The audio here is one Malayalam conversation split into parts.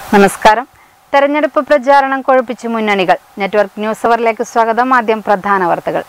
നമസ്കാരം തെരഞ്ഞെടുപ്പ് പ്രചാരണം കൊഴുപ്പിച്ച് മുന്നണികൾ നെറ്റ്വർക്ക് ന്യൂസ് അവറിലേക്ക് സ്വാഗതം ആദ്യം പ്രധാന വാർത്തകൾ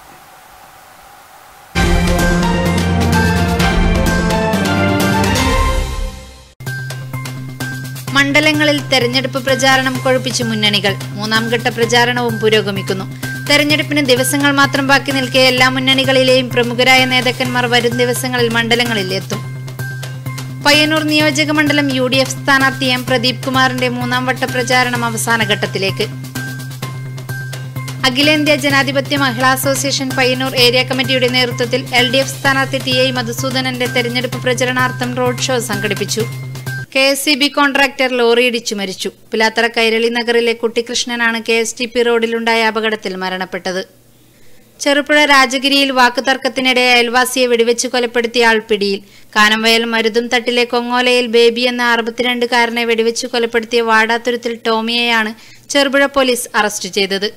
മണ്ഡലങ്ങളിൽ തെരഞ്ഞെടുപ്പ് പ്രചാരണം കൊഴുപ്പിച്ച് മുന്നണികൾ മൂന്നാം ഘട്ട പ്രചാരണവും പുരോഗമിക്കുന്നു തെരഞ്ഞെടുപ്പിന് ദിവസങ്ങൾ മാത്രം ബാക്കി നിൽക്കെ എല്ലാ മുന്നണികളിലെയും പ്രമുഖരായ നേതാക്കന്മാർ വരും ദിവസങ്ങളിൽ മണ്ഡലങ്ങളിൽ എത്തും പയ്യന്നൂർ നിയോജക മണ്ഡലം യു ഡി എഫ് സ്ഥാനാർത്ഥി എം പ്രദീപ് കുമാറിന്റെ മൂന്നാം വട്ട പ്രചാരണം അവസാന ഘട്ടത്തിലേക്ക് അഖിലേന്ത്യാ ജനാധിപത്യ മഹിളാ അസോസിയേഷൻ പയ്യന്നൂർ ഏരിയ കമ്മിറ്റിയുടെ നേതൃത്വത്തിൽ എൽ ഡി എഫ് സ്ഥാനാർത്ഥി ടി ഐ മധുസൂദനന്റെ തെരഞ്ഞെടുപ്പ് പ്രചരണാർത്ഥം റോഡ് ഷോ സംഘടിപ്പിച്ചു K S C B contractor lorry ഇടിച്ചു മരിച്ചു പിലാത്തറ കൈരളി നഗറിലെ കുട്ടികൃഷ്ണനാണ് കെ എസ് ടി പി റോഡിലുണ്ടായ അപകടത്തിൽ മരണപ്പെട്ടത് ചെറുപുഴ രാജഗിരിയിൽ വാക്കുതർക്കത്തിനിടെ അയൽവാസിയെ വെടിവെച്ച് കൊലപ്പെടുത്തിയ ആൾ പിടിയിൽ കാനംവയൽ മരുതും തട്ടിലെ കൊങ്ങോലയിൽ ബേബി എന്ന അറുപത്തിരണ്ടുകാരനെ വെടിവെച്ച് കൊലപ്പെടുത്തിയ വാടാത്തുരുത്തിൽ ടോമിയെയാണ് ചെറുപുഴ പോലീസ് അറസ്റ്റ് ചെയ്തത്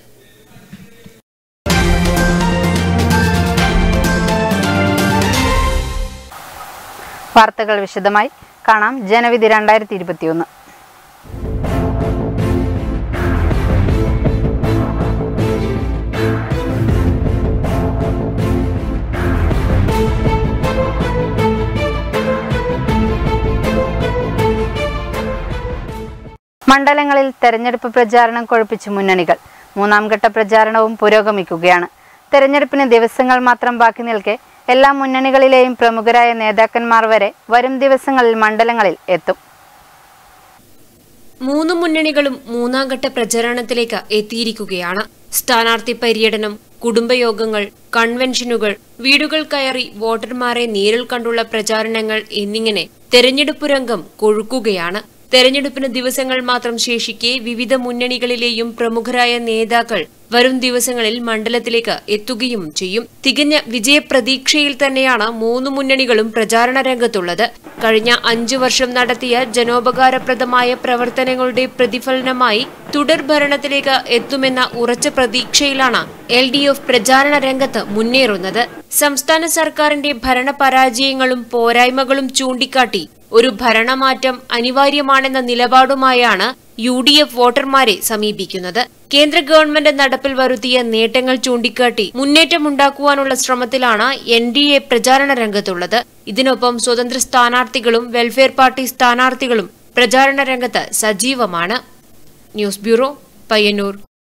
വാർത്തകൾ വിശദമായി കാണാം ജനവിധി രണ്ടായിരത്തി ഇരുപത്തിയൊന്ന് മണ്ഡലങ്ങളിൽ തെരഞ്ഞെടുപ്പ് പ്രചാരണം കൊഴുപ്പിച്ച് മുന്നണികൾ മൂന്നാം ഘട്ട പ്രചാരണവും പുരോഗമിക്കുകയാണ് തെരഞ്ഞെടുപ്പിന് ദിവസങ്ങൾ മാത്രം ബാക്കി നിൽക്കെ എല്ലാ മുന്നണികളിലെയും പ്രമുഖരായ നേതാക്കന്മാർ വരെ വരും ദിവസങ്ങളിൽ മണ്ഡലങ്ങളിൽ എത്തും മൂന്ന് മുന്നണികളും മൂന്നാം ഘട്ട പ്രചാരണത്തിലേക്ക് എത്തിയിരിക്കുകയാണ് സ്ഥാനാർത്ഥി പര്യടനം കുടുംബയോഗങ്ങൾ കൺവെൻഷനുകൾ വീടുകൾ കയറി വോട്ടർമാരെ നേരിൽ കണ്ടുള്ള പ്രചാരണങ്ങൾ എന്നിങ്ങനെ തെരഞ്ഞെടുപ്പ് രംഗം കൊഴുക്കുകയാണ് തെരഞ്ഞെടുപ്പിന് ദിവസങ്ങൾ മാത്രം ശേഷിക്കെ വിവിധ മുന്നണികളിലെയും പ്രമുഖരായ നേതാക്കൾ വരും ദിവസങ്ങളിൽ മണ്ഡലത്തിലേക്ക് എത്തുകയും ചെയ്യും തികഞ്ഞ വിജയപ്രതീക്ഷയിൽ തന്നെയാണ് മൂന്ന് മുന്നണികളും പ്രചാരണ രംഗത്തുള്ളത് കഴിഞ്ഞ അഞ്ചു വർഷം നടത്തിയ ജനോപകാരപ്രദമായ പ്രവർത്തനങ്ങളുടെ പ്രതിഫലനമായി തുടർ ഭരണത്തിലേക്ക് എത്തുമെന്ന ഉറച്ച പ്രതീക്ഷയിലാണ് എൽ ഡി എഫ് പ്രചാരണ രംഗത്ത് മുന്നേറുന്നത് സംസ്ഥാന സർക്കാരിന്റെ ഭരണപരാജയങ്ങളും പോരായ്മകളും ചൂണ്ടിക്കാട്ടി ഒരു ഭരണമാറ്റം അനിവാര്യമാണെന്ന നിലപാടുമായാണ് യു ഡി എഫ് വോട്ടർമാരെ സമീപിക്കുന്നത് കേന്ദ്ര ഗവൺമെന്റ് നടപ്പിൽ വരുത്തിയ നേട്ടങ്ങൾ ചൂണ്ടിക്കാട്ടി മുന്നേറ്റമുണ്ടാക്കുവാനുള്ള ശ്രമത്തിലാണ് എൻ ഡി എ പ്രചാരണ രംഗത്തുള്ളത് ഇതിനൊപ്പം സ്വതന്ത്ര സ്ഥാനാർത്ഥികളും വെൽഫെയർ പാർട്ടി സ്ഥാനാർത്ഥികളും പ്രചാരണ രംഗത്ത് സജീവമാണ് ന്യൂസ് ബ്യൂറോ പയ്യന്നൂർ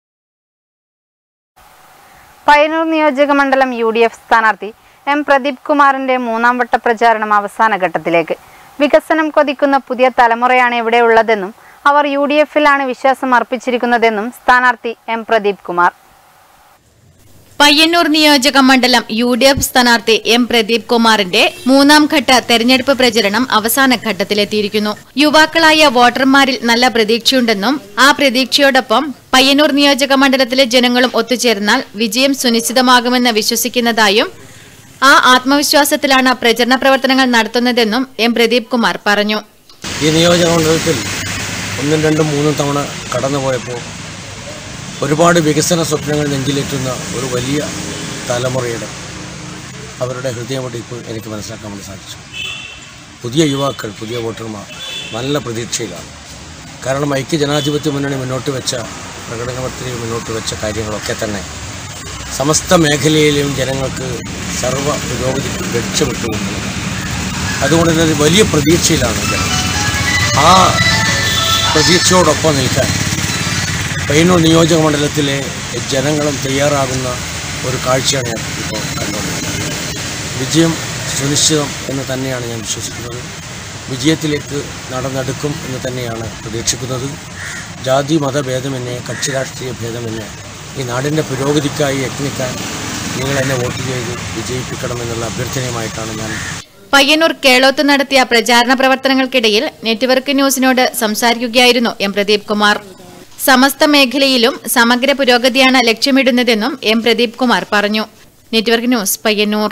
പയ്യന്നൂർ നിയോജക മണ്ഡലം യു ഡി എഫ് സ്ഥാനാർത്ഥി എം പ്രദീപ് കുമാറിന്റെ മൂന്നാം വട്ട പ്രചാരണം അവസാന ഘട്ടത്തിലേക്ക് വികസനം കൊതിക്കുന്ന പുതിയ തലമുറയാണ് ഇവിടെ ഉള്ളതെന്നും അവർ യു ഡി എഫിലാണ് വിശ്വാസം അർപ്പിച്ചിരിക്കുന്നതെന്നും സ്ഥാനാർത്ഥി എം പ്രദീപ് കുമാർ പയ്യന്നൂർ നിയോജക മണ്ഡലം യു ഡി എഫ് സ്ഥാനാർത്ഥി എം പ്രദീപ് കുമാറിന്റെ മൂന്നാം ഘട്ട തെരഞ്ഞെടുപ്പ് പ്രചരണം അവസാന ഘട്ടത്തിലെത്തിയിരിക്കുന്നു യുവാക്കളായ വോട്ടർമാരിൽ നല്ല പ്രതീക്ഷയുണ്ടെന്നും ആ പ്രതീക്ഷയോടൊപ്പം പയ്യന്നൂർ നിയോജക മണ്ഡലത്തിലെ ജനങ്ങളും ഒത്തുചേർന്നാൽ വിജയം സുനിശ്ചിതമാകുമെന്ന് വിശ്വസിക്കുന്നതായും ആ ആത്മവിശ്വാസത്തിലാണ് പ്രചരണ പ്രവർത്തനങ്ങൾ നടത്തുന്നതെന്നും എം പ്രദീപ് കുമാർ പറഞ്ഞു ഈ നിയോജക മണ്ഡലത്തിൽ ഒന്നും രണ്ടും മൂന്നും തവണ കടന്നുപോയപ്പോൾ ഒരുപാട് വികസന സ്വപ്നങ്ങൾ നെഞ്ചിലേറ്റുന്ന ഒരു വലിയ തലമുറയുടെ അവരുടെ ഹൃദയമിടിപ്പ് എനിക്ക് മനസ്സിലാക്കാൻ വേണ്ടി സാധിച്ചു പുതിയ യുവാക്കൾ പുതിയ വോട്ടർമാർ നല്ല പ്രതീക്ഷയിലാണ് കാരണം ഐക്യ ജനാധിപത്യ മുന്നണി മുന്നോട്ട് വെച്ച പ്രകടനപത്രിക മുന്നോട്ട് വെച്ച കാര്യങ്ങളൊക്കെ തന്നെ സമസ്ത മേഖലയിലെയും ജനങ്ങൾക്ക് സർവ്വ പുരോഗതിക്ക് ലക്ഷ്യമിട്ടുകൊണ്ടുള്ളത് അതുകൊണ്ട് തന്നെ ഒരു വലിയ പ്രതീക്ഷയിലാണ് ജനം ആ പ്രതീക്ഷയോടൊപ്പം നിൽക്കാൻ പയ്യന്നൂർ നിയോജക മണ്ഡലത്തിലെ ജനങ്ങളും തയ്യാറാകുന്ന ഒരു കാഴ്ചയാണ് ഞാൻ ഇപ്പോൾ കണ്ടുകൊണ്ടിരിക്കുന്നത് വിജയം സുനിശ്ചിതം എന്ന് തന്നെയാണ് ഞാൻ വിശ്വസിക്കുന്നത് വിജയത്തിലേക്ക് നടന്നെടുക്കും എന്ന് തന്നെയാണ് പ്രതീക്ഷിക്കുന്നത് ജാതി മതഭേദമെന്നെ കക്ഷി രാഷ്ട്രീയ ഭേദമെന്നെ ഈ നാടിൻ്റെ പുരോഗതിക്കായി യത്നിക്കാൻ നിങ്ങൾ എന്നെ വോട്ട് ചെയ്ത് വിജയിപ്പിക്കണമെന്നുള്ള അഭ്യർത്ഥനയുമായിട്ടാണ് ഞാൻ പയ്യന്നൂർ കേളോത്ത് നടത്തിയ പ്രചാരണ പ്രവർത്തനങ്ങൾക്കിടയിൽ നെറ്റ്വർക്ക് ന്യൂസിനോട് സംസാരിക്കുകയായിരുന്നു എം പ്രദീപ് കുമാർ സമസ്ത മേഖലയിലും സമഗ്ര പുരോഗതിയാണ് ലക്ഷ്യമിടുന്നതെന്നും എം പ്രദീപ് കുമാർ പറഞ്ഞു നെറ്റ്വർക്ക് ന്യൂസ് പയ്യന്നൂർ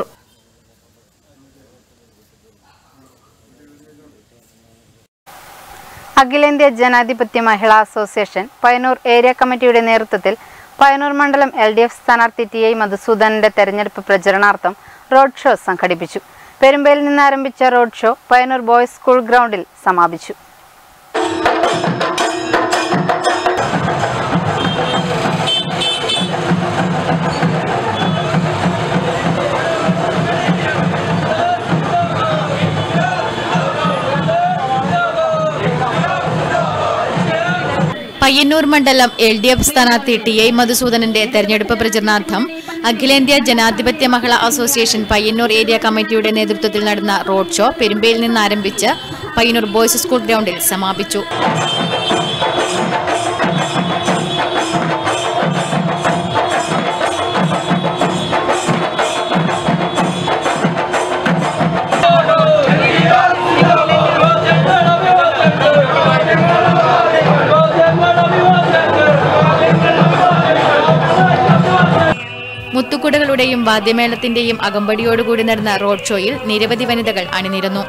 അഖിലേന്ത്യാ ജനാധിപത്യ മഹിളാ അസോസിയേഷൻ പയ്യന്നൂർ ഏരിയ കമ്മിറ്റിയുടെ നേതൃത്വത്തിൽ പയ്യന്നൂർ മണ്ഡലം എൽ ഡി എഫ് സ്ഥാനാർത്ഥി ടി ഐ മധുസൂദനന്റെ തെരഞ്ഞെടുപ്പ് പ്രചരണാർത്ഥം റോഡ് ഷോ സംഘടിപ്പിച്ചു പെരുമ്പയിൽ നിന്ന് ആരംഭിച്ച road show Payyanur boys school ഗ്രൗണ്ടിൽ സമാപിച്ചു പയ്യന്നൂർ മണ്ഡലം എൽ ഡി എഫ് സ്ഥാനാർത്ഥി ടി ഐ മധുസൂദനന്റെ തെരഞ്ഞെടുപ്പ് പ്രചരണാർത്ഥം അഖിലേന്ത്യാ ജനാധിപത്യ മഹിളാ അസോസിയേഷൻ പയ്യന്നൂർ ഏരിയ കമ്മിറ്റിയുടെ നേതൃത്വത്തിൽ നടന്ന റോഡ് ഷോ പെരുമ്പയിൽ നിന്ന് ആരംഭിച്ച് പയ്യന്നൂർ ബോയ്സ് സ്കൂൾ ഗ്രൗണ്ടിൽ സമാപിച്ചു മുത്തുക്കുടകളുടെയും വാദ്യമേളത്തിന്റെയും അകമ്പടിയോടുകൂടി നടന്ന റോഡ് ഷോയിൽ നിരവധി വനിതകൾ അണിനിരന്നു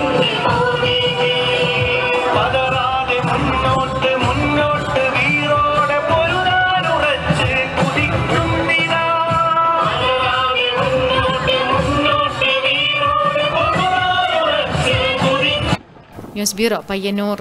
പതറാതെ മുന്നോട്ട് മുന്നോട്ട് വീറോടെ പൊരുതാനുറച്ച് കുതിക്കും നിലാ. പതറാതെ മുന്നോട്ട് മുന്നോട്ട് വീറോടെ പൊരുതാനുറച്ച് കുതിക്കും ന്യൂസ് ബ്യൂറോ പയ്യന്നൂർ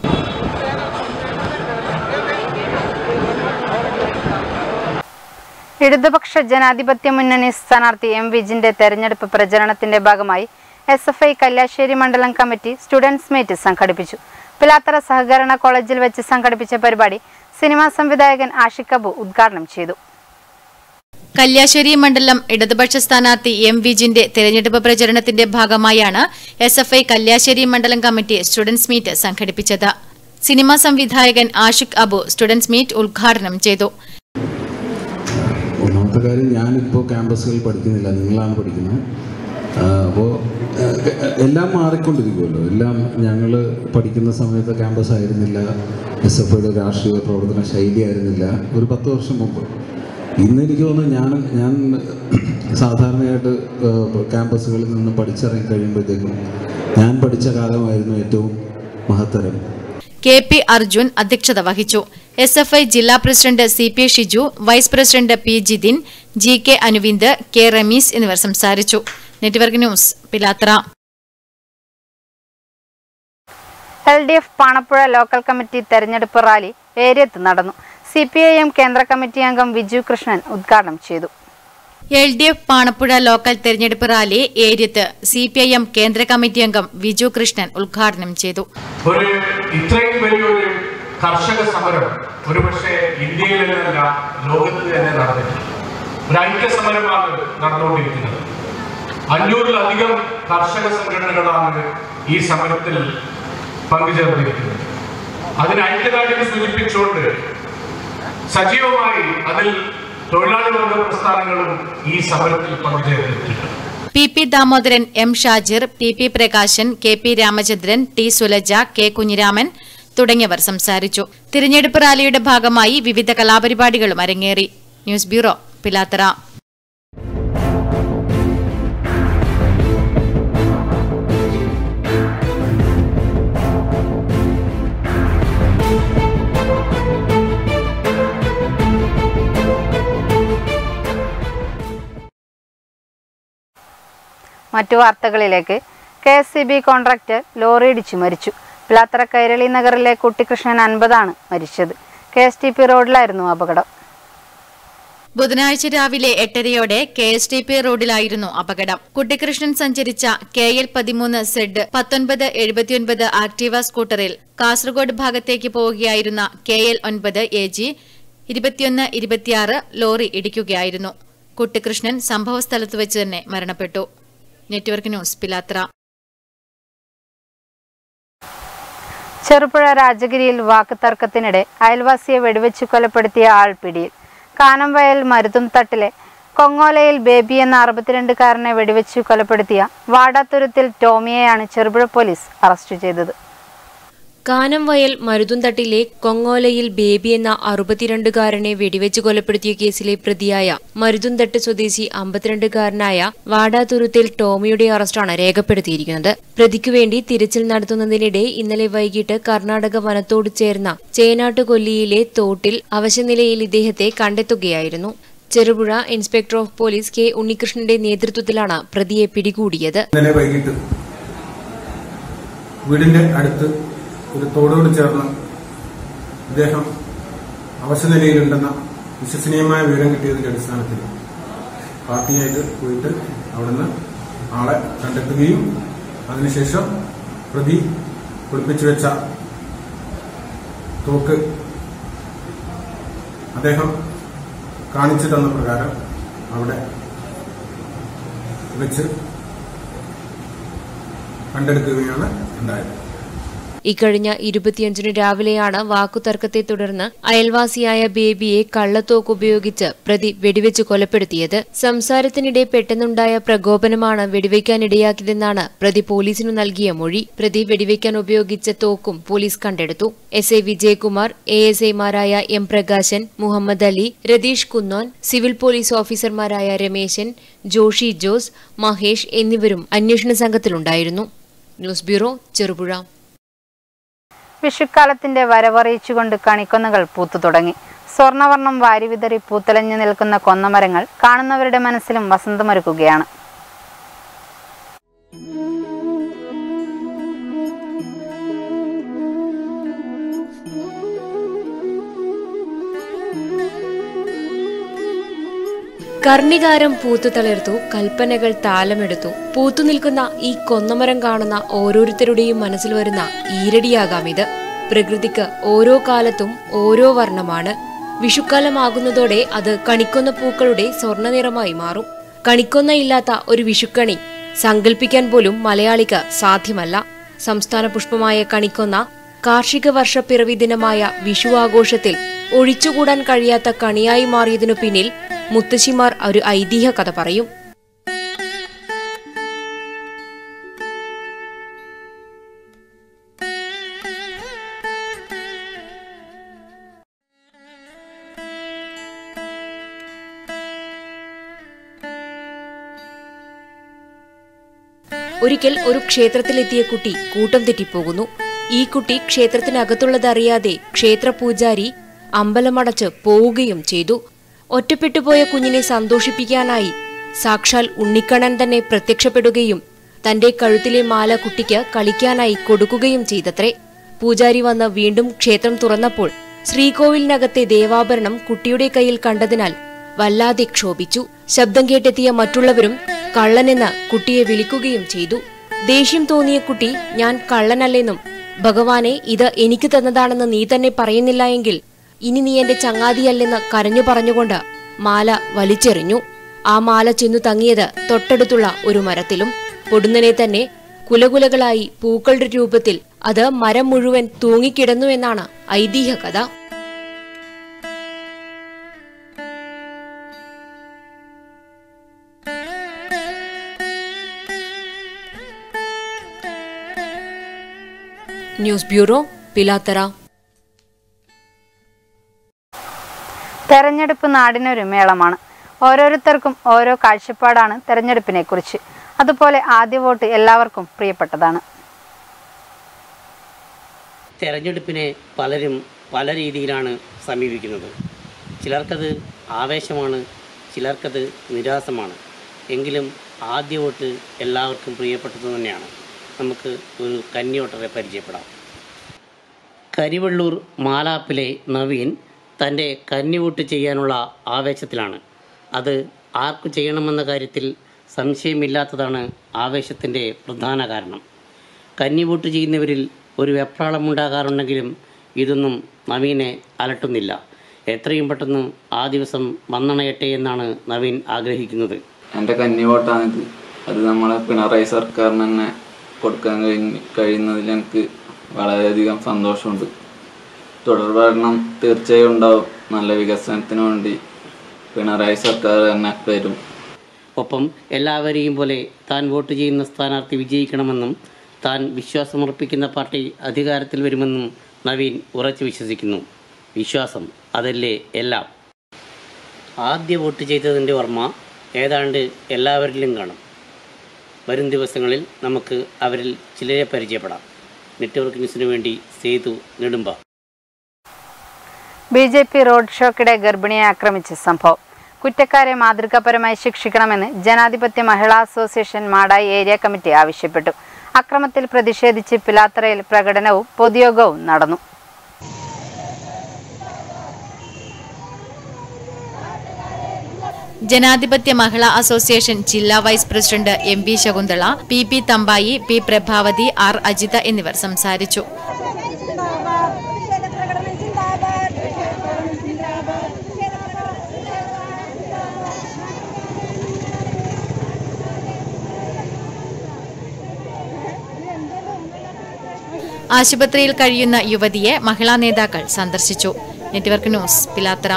ഇടതുപക്ഷ ജനാധിപത്യ മുന്നണി സ്ഥാനാർത്ഥി എം വിജിന്റെ തെരഞ്ഞെടുപ്പ് പ്രചരണത്തിന്റെ ഭാഗമായി എസ് എഫ് ഐ കല്യാശ്ശേരി മണ്ഡലം കമ്മിറ്റി സ്റ്റുഡൻസ് മീറ്റ് സംഘടിപ്പിച്ചു പിലാത്തറ സഹകരണ കോളേജിൽ വെച്ച് സംഘടിപ്പിച്ച പരിപാടി സിനിമാ സംവിധായകൻ ആഷിഖ് അബു ഉദ്ഘാടനം ചെയ്തു കല്യാശ്ശേരി മണ്ഡലം ഇടതുപക്ഷ സ്ഥാനാർത്ഥി എം വിജിന്റെ തെരഞ്ഞെടുപ്പ് പ്രചരണത്തിന്റെ ഭാഗമായാണ് എസ് എഫ് ഐ കല്യാശ്ശേരി മണ്ഡലം കമ്മിറ്റി സ്റ്റുഡൻസ് മീറ്റ് സംഘടിപ്പിച്ചത് സിനിമാ സംവിധായകൻ ആഷിഖ് അബു സ്റ്റുഡൻസ് മീറ്റ് ഉദ്ഘാടനം ചെയ്തു ഒന്നാമത്തെ കാര്യം ഞാനിപ്പോൾ ക്യാമ്പസുകളിൽ പഠിക്കുന്നില്ല നിങ്ങളാണ് പഠിക്കുന്നത് അപ്പോൾ എല്ലാം മാറിക്കൊണ്ടിരിക്കുമല്ലോ എല്ലാം ഞങ്ങൾ പഠിക്കുന്ന സമയത്ത് ക്യാമ്പസ് ആയിരുന്നില്ല എസ് എഫ് ഐയുടെ രാഷ്ട്രീയ പ്രവർത്തന ശൈലി ആയിരുന്നില്ല ഒരു പത്ത് വർഷം മുമ്പ് ഇന്ന് എനിക്ക് തോന്നുന്നു ഞാൻ ഞാൻ സാധാരണയായിട്ട് ഏഹ്, ക്യാമ്പസുകളിൽ നിന്ന് പഠിച്ചിറങ്ങി കഴിയുമ്പോഴത്തേക്കും ഞാൻ പഠിച്ച കാലമായിരുന്നു ഏറ്റവും മഹത്തരം കെ പി അർജുൻ അധ്യക്ഷത വഹിച്ചു എസ് എഫ് ഐ ജില്ലാ president C P Shiju vice president P Jithin G K Anuvind K Rameez എന്നിവർ സംസാരിച്ചു network news Pilathara L D F Panappuzha local committee തെരഞ്ഞെടുപ്പ് റാലി ഏരിയത്ത് നടന്നു സി പി ഐ എം കേന്ദ്ര കമ്മിറ്റി അംഗം വിജു കൃഷ്ണൻ ഉദ്ഘാടനം ചെയ്തു L D F Panappuzha local തെരഞ്ഞെടുപ്പ് റാലി ഏര്യത്ത് സി പി ഐ എം കേന്ദ്ര കമ്മിറ്റി അംഗം വിജു കൃഷ്ണൻ ഉദ്ഘാടനം ചെയ്തു ഒരു ഇത്രയും വലിയൊരു കർഷക സമരം ഒരുപക്ഷെ ഇന്ത്യയിൽ നിന്നല്ല ലോകത്ത് തന്നെ നടന്നിട്ടുണ്ട് ഒരു ഐക്യ സമരമാണ് നടന്നുകൊണ്ടിരിക്കുന്നത് അഞ്ഞൂറിലധികം കർഷക സംഘടനകളാണ് ഈ സമരത്തിൽ പങ്കുചേർന്നിരിക്കുന്നത് അതിന് ഐക്യദാർഢ്യം സൂചിപ്പിച്ചുകൊണ്ട് സജീവമായി അതിൽ തൊഴിലാളി വർഗ പ്രസ്ഥാനങ്ങളും ഈ സമരത്തിൽ പങ്കുചേർന്നിട്ടുണ്ട് P P Damodaran M Shajir P P Prakashan K P Ramachandran T Sulaja K Kunhiraman തുടങ്ങിയവർ സംസാരിച്ചു തിരഞ്ഞെടുപ്പ് റാലിയുടെ ഭാഗമായി വിവിധ കലാപരിപാടികളും അരങ്ങേറി ന്യൂസ് ബ്യൂറോ പിലാത്തറ മറ്റു വാർത്തകളിലേക്ക് K S C B contractor lorry ഇടിച്ചു മരിച്ചു പിലാത്തറ കൈരളി നഗറിലെ കുട്ടിക്കൃഷ്ണൻ അൻപതാണ് മരിച്ചത് കെ എസ് ടി പി റോഡിലായിരുന്നു അപകടം ബുധനാഴ്ച രാവിലെ എട്ടരയോടെ കെ എസ് ടി പി റോഡിലായിരുന്നു അപകടം കുട്ടിക്കൃഷ്ണൻ സഞ്ചരിച്ച കെ എൽ പതിമൂന്ന് സെഡ് പത്തൊൻപത് എഴുപത്തിയൊൻപത് ആക്ടീവ സ്കൂട്ടറിൽ കാസർഗോഡ് ഭാഗത്തേക്ക് പോവുകയായിരുന്ന കെ എൽ ഒൻപത് എ ജി ഇരുപത്തിയൊന്ന് ഇരുപത്തിയാറ് ലോറി ഇടിക്കുകയായിരുന്നു കുട്ടിക്കൃഷ്ണൻ സംഭവസ്ഥലത്ത് വെച്ച് തന്നെ മരണപ്പെട്ടു നെറ്റ്വർക്ക് ന്യൂസ് പിലാത്ര ചെറുപുഴ രാജഗിരിയിൽ വാക്കുതർക്കത്തിനിടെ അയൽവാസിയെ വെടിവെച്ച് കൊലപ്പെടുത്തിയ ആൾ പിടിയിൽ കാനംവയൽ മരുതും തട്ടിലെ കൊങ്ങോലയിൽ ബേബി എന്ന അറുപത്തിരണ്ടുകാരനെ വെടിവെച്ച് കൊലപ്പെടുത്തിയ വാടാത്തുരുത്തിൽ ടോമിയെയാണ് ചെറുപുഴ പോലീസ് അറസ്റ്റ് ചെയ്തത് കാനംവയൽ മരുതുംതട്ടിലെ കൊങ്ങോലയിൽ ബേബി എന്ന അറുപത്തിരണ്ടുകാരനെ വെടിവെച്ച് കൊലപ്പെടുത്തിയ കേസിലെ പ്രതിയായ മരുതുംതട്ട് സ്വദേശി അമ്പത്തിരണ്ടുകാരനായ വാടാതുരുത്തിൽ ടോമിയുടെ അറസ്റ്റാണ് രേഖപ്പെടുത്തിയിരിക്കുന്നത് പ്രതിക്കുവേണ്ടി തിരച്ചിൽ നടത്തുന്നതിനിടെ ഇന്നലെ വൈകിട്ട് കർണാടക വനത്തോട് ചേർന്ന ചേനാട്ടുകൊല്ലിയിലെ തോട്ടിൽ അവശനിലയിൽ ഇദ്ദേഹത്തെ കണ്ടെത്തുകയായിരുന്നു Cherupuzha inspector of police K ഉണ്ണികൃഷ്ണന്റെ നേതൃത്വത്തിലാണ് പ്രതിയെ പിടികൂടിയത് ഇന്നലെ വൈകിട്ട് വീടിന്റെ അടുത്ത് ഒരു തോടോട് ചേർന്ന് ഇദ്ദേഹം അവശനിലയിലുണ്ടെന്ന വിശ്വസനീയമായ വിവരം കിട്ടിയതിന്റെ അടിസ്ഥാനത്തിൽ പാർട്ടിയായിട്ട് പോയിട്ട് അവിടുന്ന് ആളെ കണ്ടെത്തുകയും അതിനുശേഷം പ്രതി ഒളിപ്പിച്ചു വെച്ച തോക്ക് അദ്ദേഹം കാണിച്ചു തന്ന പ്രകാരം അവിടെ വെച്ച് കണ്ടെടുക്കുകയാണ് ഉണ്ടായത് ഇക്കഴിഞ്ഞ ഇരുപത്തിയഞ്ചിന് രാവിലെയാണ് വാക്കുതർക്കത്തെ തുടർന്ന് അയൽവാസിയായ ബേബിയെ കള്ളത്തോക്ക് ഉപയോഗിച്ച് പ്രതി വെടിവെച്ച് കൊലപ്പെടുത്തിയത് സംസാരത്തിനിടെ പെട്ടെന്നുണ്ടായ പ്രകോപനമാണ് വെടിവെക്കാനിടയാക്കിയതെന്നാണ് പ്രതി പോലീസിനു നൽകിയ മൊഴി പ്രതി വെടിവെക്കാൻ ഉപയോഗിച്ച തോക്കും പോലീസ് കണ്ടെടുത്തു S I Vijayakumar A S ഐമാരായ M Prakashan Muhammad Ali Ratheesh Kunnon civil police ഓഫീസർമാരായ രമേശൻ ജോഷി ജോസ് മഹേഷ് എന്നിവരും അന്വേഷണ സംഘത്തിലുണ്ടായിരുന്നു ന്യൂസ് ബ്യൂറോ ചെറുപുഴ വിഷുക്കാലത്തിന്റെ വരവറിയിച്ചുകൊണ്ട് കണിക്കൊന്നകൾ പൂത്തു തുടങ്ങി സ്വർണവർണ്ണം വാരിവിതറി പൂത്തലഞ്ഞു നിൽക്കുന്ന കൊന്നമരങ്ങൾ കാണുന്നവരുടെ മനസ്സിലും വസന്തമൊരുക്കുകയാണ് കർണികാരം പൂത്തു തളിർത്തു കൽപ്പനകൾ താലമെടുത്തു പൂത്തു നിൽക്കുന്ന ഈ കൊന്നമരം കാണുന്ന ഓരോരുത്തരുടെയും മനസ്സിൽ വരുന്ന ഈരടിയാകാം ഇത് പ്രകൃതിക്ക് ഓരോ കാലത്തും ഓരോ വർണ്ണമാണ് വിഷുക്കാലമാകുന്നതോടെ അത് കണിക്കൊന്ന പൂക്കളുടെ സ്വർണ്ണനിറമായി മാറും കണിക്കൊന്ന ഇല്ലാത്ത ഒരു വിഷുക്കണി സങ്കല്പിക്കാൻ പോലും മലയാളിക്ക് സാധ്യമല്ല സംസ്ഥാന പുഷ്പമായ കണിക്കൊന്ന കാർഷിക വർഷപ്പിറവി ദിനമായ വിഷു ആഘോഷത്തിൽ ഒഴിച്ചുകൂടാൻ കഴിയാത്ത കണിയായി മാറിയതിനു പിന്നിൽ മുത്തശ്ശിമാർ ഒരു ഐതിഹ്യ കഥ പറയും ഒരിക്കൽ ഒരു ക്ഷേത്രത്തിലെത്തിയ കുട്ടി കൂട്ടം തെറ്റിപ്പോകുന്നു ഈ കുട്ടി ക്ഷേത്രത്തിനകത്തുള്ളതറിയാതെ ക്ഷേത്ര പൂജാരി അമ്പലമടച്ച് പോവുകയും ചെയ്തു ഒറ്റപ്പെട്ടുപോയ കുഞ്ഞിനെ സന്തോഷിപ്പിക്കാനായി സാക്ഷാൽ ഉണ്ണിക്കണ്ണൻ തന്നെ പ്രത്യക്ഷപ്പെടുകയും തന്റെ കഴുത്തിലെ മാല കുട്ടിക്ക് കളിക്കാനായി കൊടുക്കുകയും ചെയ്തത്രേ പൂജാരി വന്ന് വീണ്ടും ക്ഷേത്രം തുറന്നപ്പോൾ ശ്രീകോവിലിനകത്തെ ദേവാഭരണം കുട്ടിയുടെ കയ്യിൽ കണ്ടതിനാൽ വല്ലാതെ ക്ഷോഭിച്ചു ശബ്ദം കേട്ടെത്തിയ മറ്റുള്ളവരും കള്ളനെന്ന് കുട്ടിയെ വിളിക്കുകയും ചെയ്തു ദേഷ്യം തോന്നിയ കുട്ടി ഞാൻ കള്ളനല്ലെന്നും ഭഗവാനെ ഇത് എനിക്ക് തന്നതാണെന്ന് നീ തന്നെ പറയുന്നില്ല എങ്കിൽ ഇനി നീ എന്റെ ചങ്ങാതിയല്ലെന്ന് കരഞ്ഞു പറഞ്ഞുകൊണ്ട് മാല വലിച്ചെറിഞ്ഞു ആ മാല ചെന്നു തങ്ങിയത് തൊട്ടടുത്തുള്ള ഒരു മരത്തിലും പൊടുന്നനെ തന്നെ കുലകുലകളായി പൂക്കളുടെ രൂപത്തിൽ അത് മരം മുഴുവൻ തൂങ്ങിക്കിടന്നു എന്നാണ് ഐതിഹ്യ കഥ ന്യൂസ് ബ്യൂറോ പിലാത്തറ തെരഞ്ഞെടുപ്പ് നാടിനൊരു മേളമാണ് ഓരോരുത്തർക്കും ഓരോ കാഴ്ചപ്പാടാണ് തെരഞ്ഞെടുപ്പിനെ കുറിച്ച് അതുപോലെ ആദ്യ വോട്ട് എല്ലാവർക്കും പ്രിയപ്പെട്ടതാണ് തെരഞ്ഞെടുപ്പിനെ പലരും പല രീതിയിലാണ് സമീപിക്കുന്നത് ചിലർക്കത് ആവേശമാണ് ചിലർക്കത് നിരാസമാണ് എങ്കിലും ആദ്യ വോട്ട് എല്ലാവർക്കും പ്രിയപ്പെട്ടത് തന്നെയാണ് നമുക്ക് ഒരു കന്യോട്ടറെ പരിചയപ്പെടാം കരിവള്ളൂർ മാലാപ്പിലെ നവീൻ തൻ്റെ കന്നിവോട്ട് ചെയ്യാനുള്ള ആവേശത്തിലാണ് അത് ആർക്കു ചെയ്യണമെന്ന കാര്യത്തിൽ സംശയമില്ലാത്തതാണ് ആവേശത്തിൻ്റെ പ്രധാന കാരണം കന്നിവോട്ട് ചെയ്യുന്നവരിൽ ഒരു വെപ്രാളമുണ്ടാകാറുണ്ടെങ്കിലും ഇതൊന്നും നവീനെ അലട്ടുന്നില്ല എത്രയും പെട്ടെന്ന് ആ ദിവസം വന്നണയട്ടെ എന്നാണ് നവീൻ ആഗ്രഹിക്കുന്നത് എൻ്റെ കന്നി വോട്ടാണിത് അത് നമ്മളെ പിണറായി സർക്കാരിന് തന്നെ കൊടുക്കാൻ കഴിഞ്ഞ് കഴിയുന്നതിൽ എനിക്ക് വളരെയധികം സന്തോഷമുണ്ട് തുടർ ഭരണം തീർച്ചയായും ഉണ്ടാവും നല്ല വികസനത്തിന് വേണ്ടി പിണറായി സർക്കാർ തന്നെ വരും ഒപ്പം എല്ലാവരെയും പോലെ താൻ വോട്ട് ചെയ്യുന്ന സ്ഥാനാർത്ഥി വിജയിക്കണമെന്നും താൻ വിശ്വാസമർപ്പിക്കുന്ന പാർട്ടി അധികാരത്തിൽ വരുമെന്നും നവീൻ ഉറച്ചു വിശ്വസിക്കുന്നു വിശ്വാസം അതല്ലേ എല്ലാം ആദ്യ വോട്ട് ചെയ്തതിൻ്റെ ഓർമ്മ ഏതാണ്ട് എല്ലാവരിലും കാണും വരും ദിവസങ്ങളിൽ നമുക്ക് അവരിൽ ചിലരെ പരിചയപ്പെടാം നെറ്റ്വർക്ക് ന്യൂസിനു വേണ്ടി സേതു നെടുമ്പ ബി ജെ പി റോഡ് ഷോക്കിടെ ഗർഭിണിയെ ആക്രമിച്ച സംഭവം കുറ്റക്കാരെ മാതൃകാപരമായി ശിക്ഷിക്കണമെന്ന് ജനാധിപത്യ Mahila association Madayi area committee ആവശ്യപ്പെട്ടു അക്രമത്തിൽ പ്രതിഷേധിച്ച് പിലാത്തറയിൽ പ്രകടനവും പൊതുയോഗവും നടന്നു ജനാധിപത്യ മഹിളാ അസോസിയേഷൻ ജില്ലാ vice president M P Shakunthala P P Thampayi P Prabhavathi R Ajitha എന്നിവർ സംസാരിച്ചു ആശുപത്രിയിൽ കഴിയുന്ന യുവതിയെ മഹിളാ നേതാക്കൾ സന്ദർശിച്ചു നെറ്റ്വർക്ക് ന്യൂസ് പിലാത്തറ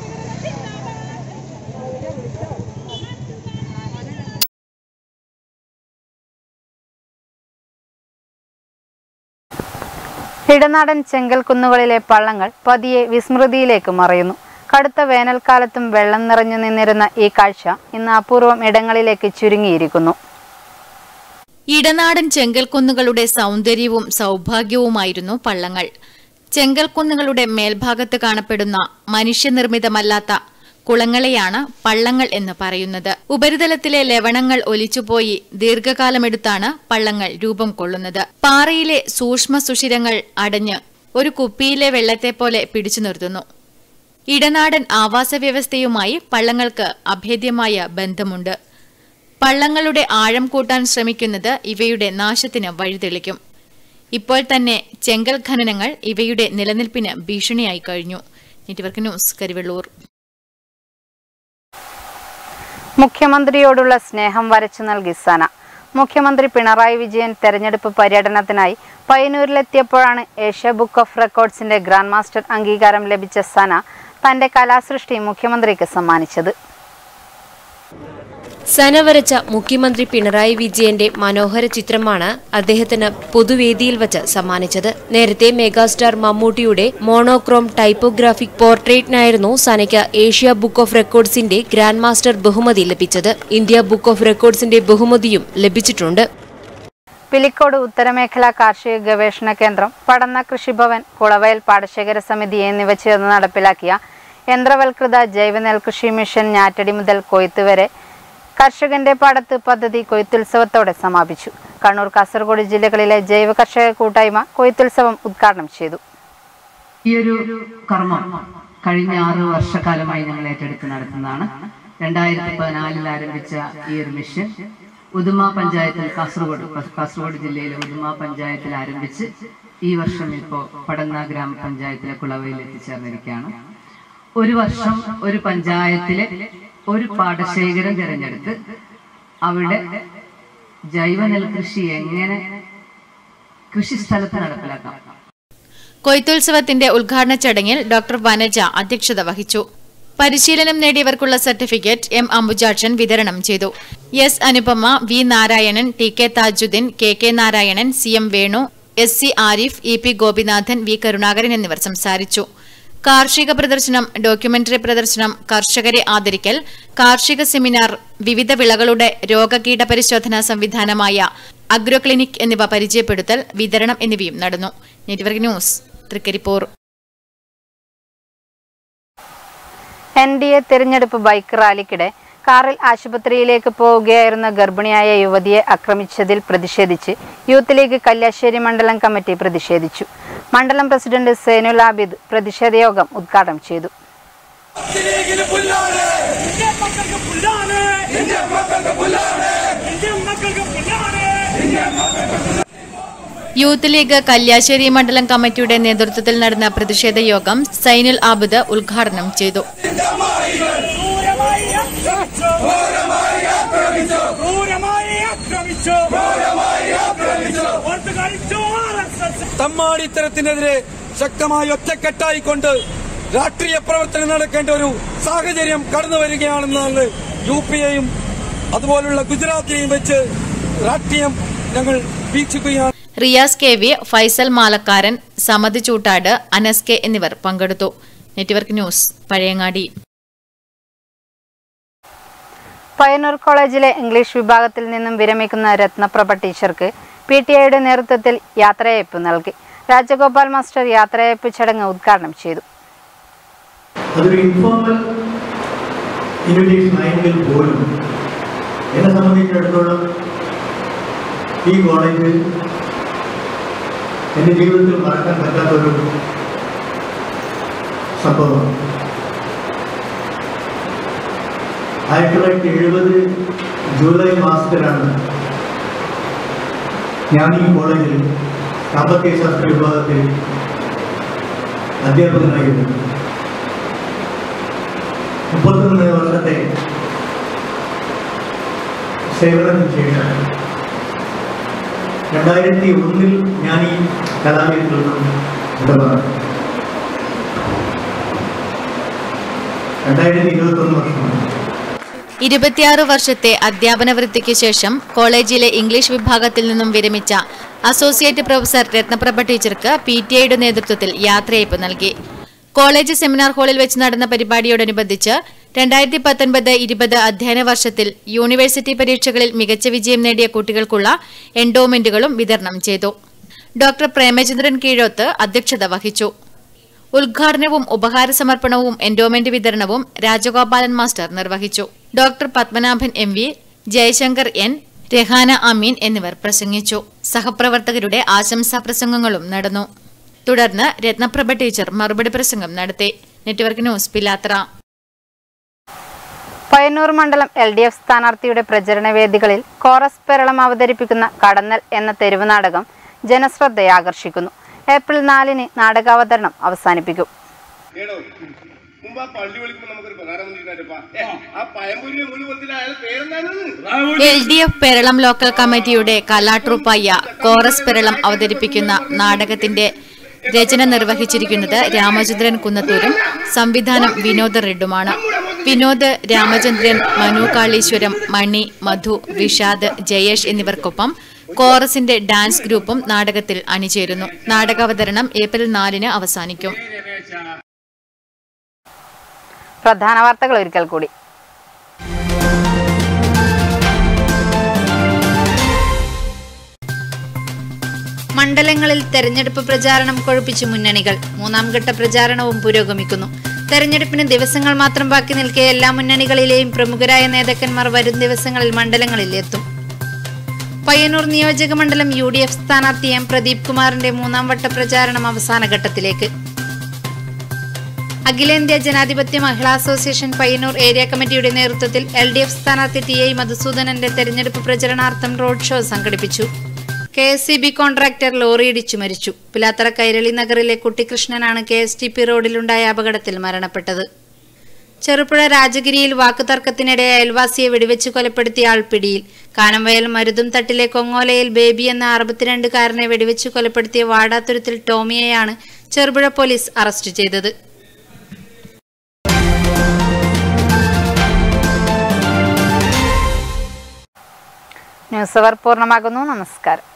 ഇടനാടൻ ചെങ്കൽ കുന്നുകളിലെ പള്ളങ്ങൾ പതിയെ വിസ്മൃതിയിലേക്ക് മറയുന്നു കടുത്ത വേനൽക്കാലത്തും വെള്ളം നിറഞ്ഞു നിന്നിരുന്ന ഈ കാഴ്ച ഇന്ന് അപൂർവം ഇടങ്ങളിലേക്ക് ചുരുങ്ങിയിരിക്കുന്നു ഇടനാടൻ ചെങ്കൽക്കുന്നുകളുടെ സൗന്ദര്യവും സൗഭാഗ്യവുമായിരുന്നു പള്ളങ്ങൾ ചെങ്കൽക്കുന്നുകളുടെ മേൽഭാഗത്ത് കാണപ്പെടുന്ന മനുഷ്യനിർമ്മിതമല്ലാത്ത കുളങ്ങളെയാണ് പള്ളങ്ങൾ എന്ന് പറയുന്നത് ഉപരിതലത്തിലെ ലവണങ്ങൾ ഒലിച്ചുപോയി ദീർഘകാലമെടുത്താണ് പള്ളങ്ങൾ രൂപം കൊള്ളുന്നത് പാറയിലെ സൂക്ഷ്മ സുഷിരങ്ങൾ അടഞ്ഞ് ഒരു കുപ്പിയിലെ വെള്ളത്തെപ്പോലെ പിടിച്ചു നിർത്തുന്നു ഇടനാടൻ ആവാസവ്യവസ്ഥയുമായി പള്ളങ്ങൾക്ക് അഭേദ്യമായ ബന്ധമുണ്ട് പള്ളങ്ങളുടെ ആഴം കൂട്ടാൻ ശ്രമിക്കുന്നത് ഇവയുടെ നാശത്തിന് വഴിതെളിക്കും ഇപ്പോൾ തന്നെ ചെങ്കൽ ഖനനങ്ങൾ ഇവയുടെ നിലനിൽപ്പിന് ഭീഷണിയായി കഴിഞ്ഞു നെറ്റ്വർക്ക് ന്യൂസ് കരിവെള്ളൂർ മുഖ്യമന്ത്രിയോടുള്ള സ്നേഹം വരച്ചു നൽകി സന മുഖ്യമന്ത്രി പിണറായി വിജയൻ തെരഞ്ഞെടുപ്പ് പര്യടനത്തിനായി പയ്യന്നൂരിലെത്തിയപ്പോഴാണ് ഏഷ്യ ബുക്ക് ഓഫ് റെക്കോർഡ്സിന്റെ ഗ്രാൻഡ് മാസ്റ്റർ അംഗീകാരം ലഭിച്ച സന തന്റെ കലാസൃഷ്ടി മുഖ്യമന്ത്രിക്ക് സമ്മാനിച്ചത് സന വരച്ച മുഖ്യമന്ത്രി പിണറായി വിജയന്റെ മനോഹര ചിത്രമാണ് അദ്ദേഹത്തിന് പൊതുവേദിയിൽ വച്ച് സമ്മാനിച്ചത് നേരത്തെ മെഗാസ്റ്റാർ മമ്മൂട്ടിയുടെ മോണോക്രോം ടൈപ്പോഗ്രാഫിക് പോർട്രേറ്റിനായിരുന്നു സനയ്ക്ക് ഏഷ്യ ബുക്ക് ഓഫ് റെക്കോർഡ്സിന്റെ ഗ്രാൻഡ് മാസ്റ്റർ ബഹുമതി ലഭിച്ചത് ഇന്ത്യ ബുക്ക് ഓഫ് റെക്കോർഡ്സിന്റെ ബഹുമതിയും ലഭിച്ചിട്ടുണ്ട് പിലിക്കോട് ഉത്തരമേഖല കാർഷിക ഗവേഷണ കേന്ദ്രം പടന്ന കൃഷിഭവൻ കുളവയൽ പാടശേഖര സമിതി എന്നിവ ചേർന്ന് നടപ്പിലാക്കിയ യന്ത്രവൽകൃത ജൈവ നെൽകൃഷി മിഷൻ ഞാറ്റടി മുതൽ കൊയ്ത്ത് വരെ കർഷകന്റെ പാടത്ത് പദ്ധതി കൊയ്ത്തുത്സവത്തോടെ സമാപിച്ചു കണ്ണൂർ കാസർഗോഡ് ജില്ലകളിലെ ജൈവ കർഷക കൂട്ടായ്മ കൊയ്ത്തുത്സവം ഉദ്ഘാടനം ചെയ്തു ഈ ഒരു കർമ്മം കഴിഞ്ഞ ആറ് വർഷക്കാലമായി ഞങ്ങൾ ഏറ്റെടുത്ത് നടത്തുന്നതാണ് രണ്ടായിരത്തി പതിനാലിൽ ആരംഭിച്ച ഈ ഒരു മിഷൻ ഉദുമ പഞ്ചായത്തിൽ കാസർഗോഡ് കാസർഗോഡ് ജില്ലയിലെ ഉദുമ പഞ്ചായത്തിൽ ആരംഭിച്ച് ഈ വർഷം ഇപ്പോൾ പടന്ന ഗ്രാമപഞ്ചായത്തിലെ കുളവയിൽ എത്തിച്ചേർന്നിരിക്കുകയാണ് ഒരു വർഷം ഒരു പഞ്ചായത്തിലെ ഒരു പാടശേഖരം തിരഞ്ഞെടുത്ത് അവിടെ ജൈവ നെൽകൃഷി എങ്ങനെ കൃഷി സ്ഥലത്ത് നടപ്പിലാക്കാം കൊയ്ത്തുത്സവത്തിന്റെ ഉദ്ഘാടന ചടങ്ങിൽ ഡോക്ടർ വനജ അധ്യക്ഷത വഹിച്ചു പരിശീലനം നേടിയവർക്കുള്ള സർട്ടിഫിക്കറ്റ് എം അംബുജാക്ഷൻ വിതരണം ചെയ്തു S Anupama V Narayanan T K Thajudheen K K Narayanan C M Venu S C Arif E P Gopinathan V Karunakaran എന്നിവർ സംസാരിച്ചു കാർഷിക പ്രദർശനം ഡോക്യുമെന്ററി പ്രദർശനം കർഷകരെ ആദരിക്കൽ കാർഷിക സെമിനാർ വിവിധ വിളകളുടെ രോഗകീട പരിശോധനാ സംവിധാനമായ അഗ്രോ ക്ലിനിക് എന്നിവ പരിചയപ്പെടുത്തൽ വിതരണം എന്നിവയും നടന്നു network news Trikaripur N D A തിരഞ്ഞെടുപ്പ് ബൈക്ക് റാലിക്കിടെ കാറിൽ ആശുപത്രിയിലേക്ക് പോവുകയായിരുന്ന ഗർഭിണിയായ യുവതിയെ ആക്രമിച്ചതിൽ പ്രതിഷേധിച്ച് യൂത്ത് ലീഗ് കല്യാശ്ശേരി മണ്ഡലം കമ്മിറ്റി പ്രതിഷേധിച്ചു മണ്ഡലം പ്രസിഡന്റ് സേനുൽ ആബിദ് പ്രതിഷേധ യോഗം ഉദ്ഘാടനം ചെയ്തു യൂത്ത് ലീഗ് കല്യാശ്ശേരി മണ്ഡലം കമ്മിറ്റിയുടെ നേതൃത്വത്തിൽ നടന്ന പ്രതിഷേധ യോഗം സൈനുൽ ആബിദ് ഉദ്ഘാടനം ചെയ്തു തമ്മാടിത്തരത്തിനെതിരെ ശക്തമായി ഒറ്റക്കെട്ടായിക്കൊണ്ട് രാഷ്ട്രീയ പ്രവർത്തനം നടക്കേണ്ട ഒരു സാഹചര്യം കടന്നു വരികയാണെന്നാണ് യു പി എയും അതുപോലുള്ള ഗുജറാത്തിനെയും വെച്ച് രാഷ്ട്രീയം ഞങ്ങൾ വീക്ഷിക്കുകയാണ് റിയാസ് കെ വി ഫൈസൽ മാലക്കാരൻ സമത് ചൂട്ടാട് അനസ് കെ എന്നിവർ പങ്കെടുത്തു നെറ്റ്വർക്ക് ന്യൂസ് പഴയങ്ങാടി പയ്യന്നൂർ കോളേജിലെ ഇംഗ്ലീഷ് വിഭാഗത്തിൽ നിന്നും വിരമിക്കുന്ന രത്നപ്രഭ ടീച്ചർക്ക് പി ടി ഐയുടെ നേതൃത്വത്തിൽ യാത്രയയപ്പ് നൽകി രാജഗോപാൽ മാസ്റ്റർ യാത്രയയപ്പ് ചടങ്ങ് ഉദ്ഘാടനം ചെയ്തു അതൊരു ഇൻഫോർമൽ ഇൻവിറ്റേഷൻ ആയെങ്കിൽ പോലും എന്നെ സംബന്ധിച്ചിടത്തോളം ഈ കോളേജ് എൻ്റെ ജീവിതത്തിൽ മറക്കാൻ പറ്റാത്തൊരു സംഭവമാണ് ആയിരത്തി തൊള്ളായിരത്തി എഴുപത് ജൂലൈ മാസത്തിലാണ് ഞാൻ ഈ കോളേജിൽ സാമ്പത്തിക ശാസ്ത്ര വിഭാഗത്തിൽ അധ്യാപകനായിരുന്നു മുപ്പത്തൊന്ന് വർഷത്തെ സേവനത്തിന് ശേഷം രണ്ടായിരത്തി ഒന്നിൽ ഞാൻ ഈ കലാലയത്തിൽ നിന്നും വിടവാങ്ങി രണ്ടായിരത്തി ഇരുപത്തൊന്ന് വർഷമാണ് ഇരുപത്തിയാറ് വർഷത്തെ അധ്യാപന വൃത്തിക്ക് ശേഷം കോളേജിലെ ഇംഗ്ലീഷ് വിഭാഗത്തിൽ നിന്നും വിരമിച്ച അസോസിയേറ്റ് പ്രൊഫസർ രത്നപ്രഭ ടീച്ചർക്ക് പി ടി ഐയുടെ നേതൃത്വത്തിൽ യാത്രയയപ്പ് നൽകി കോളേജ് സെമിനാർ ഹാളിൽ വെച്ച് നടന്ന പരിപാടിയോടനുബന്ധിച്ച് രണ്ടായിരത്തി പത്തൊൻപത് ഇരുപത് അധ്യയന വർഷത്തിൽ യൂണിവേഴ്സിറ്റി പരീക്ഷകളിൽ മികച്ച വിജയം നേടിയ കുട്ടികൾക്കുള്ള എൻഡോമെന്റുകളും വിതരണം ചെയ്തു ഡോക്ടർ പ്രേമചന്ദ്രൻ കീഴോത്ത് അധ്യക്ഷത വഹിച്ചു ഉദ്ഘാടനവും ഉപഹാര സമർപ്പണവും എൻഡോമെന്റ് വിതരണവും രാജഗോപാലൻ മാസ്റ്റർ നിർവഹിച്ചു doctor Padmanabhan M V Jayashankar N Rahana Ameen എന്നിവർ പ്രസംഗിച്ചു സഹപ്രവർത്തകരുടെ ആശംസാ പ്രസംഗങ്ങളും നടന്നു തുടർന്ന് രത്നപ്രഭ ടീച്ചർ മറുപടി പ്രസംഗം നടത്തി നെറ്റ്വർക്ക് ന്യൂസ് പിലാത്ര പയ്യന്നൂർ മണ്ഡലം എൽ ഡി എഫ് സ്ഥാനാർത്ഥിയുടെ പ്രചരണ വേദികളിൽ കോറസ് പെരളം അവതരിപ്പിക്കുന്ന കടന്നൽ എന്ന തെരുവ് നാടകം ജനശ്രദ്ധയെ ആകർഷിക്കുന്നു ഏപ്രിൽ നാലിന് നാടകാവതരണം അവസാനിപ്പിക്കും ഏടോ മുമ്പ് ആ പള്ളി വിളിക്കുമ്പോ നമുക്കൊരു പ്രധാനമന്ത്രിമാരപ്പാ ആ പയമ്പൂരിലെ മുഴു കൊത്തിലെ അയാൾ പേരെന്താണ് L D F Peralam local കമ്മിറ്റിയുടെ കലാട്രൂപ്പായ കോറസ് പെരളം അവതരിപ്പിക്കുന്ന നാടകത്തിന്റെ രചന നിർവഹിച്ചിരിക്കുന്നത് രാമചന്ദ്രൻ കുന്നത്തൂരും സംവിധാനം വിനോദ റെഡ്ഡുമാണ് വിനോദ് രാമചന്ദ്രൻ മനു കാളീശ്വരം മണി മധു വിഷാദ് ജയേഷ് എന്നിവർക്കൊപ്പം കോറസിന്റെ ഡാൻസ് ഗ്രൂപ്പും നാടകത്തിൽ അണിചേരുന്നു നാടകാവതരണം ഏപ്രിൽ നാലിന് അവസാനിക്കും പ്രധാന വാർത്തകൾ ഒരിക്കൽ കൂടി മണ്ഡലങ്ങളിൽ തെരഞ്ഞെടുപ്പ് പ്രചാരണം കൊഴുപ്പിച്ചു മുന്നണികൾ മൂന്നാം ഘട്ട പ്രചാരണവും പുരോഗമിക്കുന്നു തെരഞ്ഞെടുപ്പിന് ദിവസങ്ങൾ മാത്രം ബാക്കി നിൽക്കെ എല്ലാ മുന്നണികളിലെയും പ്രമുഖരായ നേതാക്കന്മാർ വരും ദിവസങ്ങളിൽ മണ്ഡലങ്ങളിൽ എത്തും പയ്യന്നൂർ നിയോജക മണ്ഡലം യു ഡി എഫ് സ്ഥാനാർത്ഥി എം പ്രദീപ് കുമാറിന്റെ മൂന്നാം വട്ട പ്രചാരണം അവസാന ഘട്ടത്തിലേക്ക് അഖിലേന്ത്യാ ജനാധിപത്യ മഹിളാ അസോസിയേഷൻ പയ്യന്നൂർ ഏരിയ കമ്മിറ്റിയുടെ നേതൃത്വത്തിൽ എൽ ഡി എഫ് സ്ഥാനാർത്ഥി ടി ഐ മധുസൂദനന്റെ തെരഞ്ഞെടുപ്പ് പ്രചരണാർത്ഥം റോഡ് ഷോ സംഘടിപ്പിച്ചു K S C B contractor lorry ഇടിച്ചു മരിച്ചു പിലാത്തറ കൈരളി നഗറിലെ കുട്ടികൃഷ്ണനാണ് കെ എസ് ടി പി റോഡിലുണ്ടായ അപകടത്തിൽ മരണപ്പെട്ടത് ചെറുപുഴ രാജഗിരിയിൽ വാക്കുതർക്കത്തിനിടെ അയൽവാസിയെ വെടിവെച്ച് കൊലപ്പെടുത്തിയ ആൾ പിടിയിൽ കാനംവയൽ മരുതും തട്ടിലെ കൊങ്ങോലയിൽ ബേബി എന്ന അറുപത്തിരണ്ടുകാരനെ വെടിവെച്ച് കൊലപ്പെടുത്തിയ വാടാത്തുരുത്തിൽ ടോമിയെയാണ് ചെറുപുഴ പോലീസ് അറസ്റ്റ് ചെയ്തത് ന്യൂസ് അവർ പൂർണ്ണമാകുന്നു നമസ്കാരം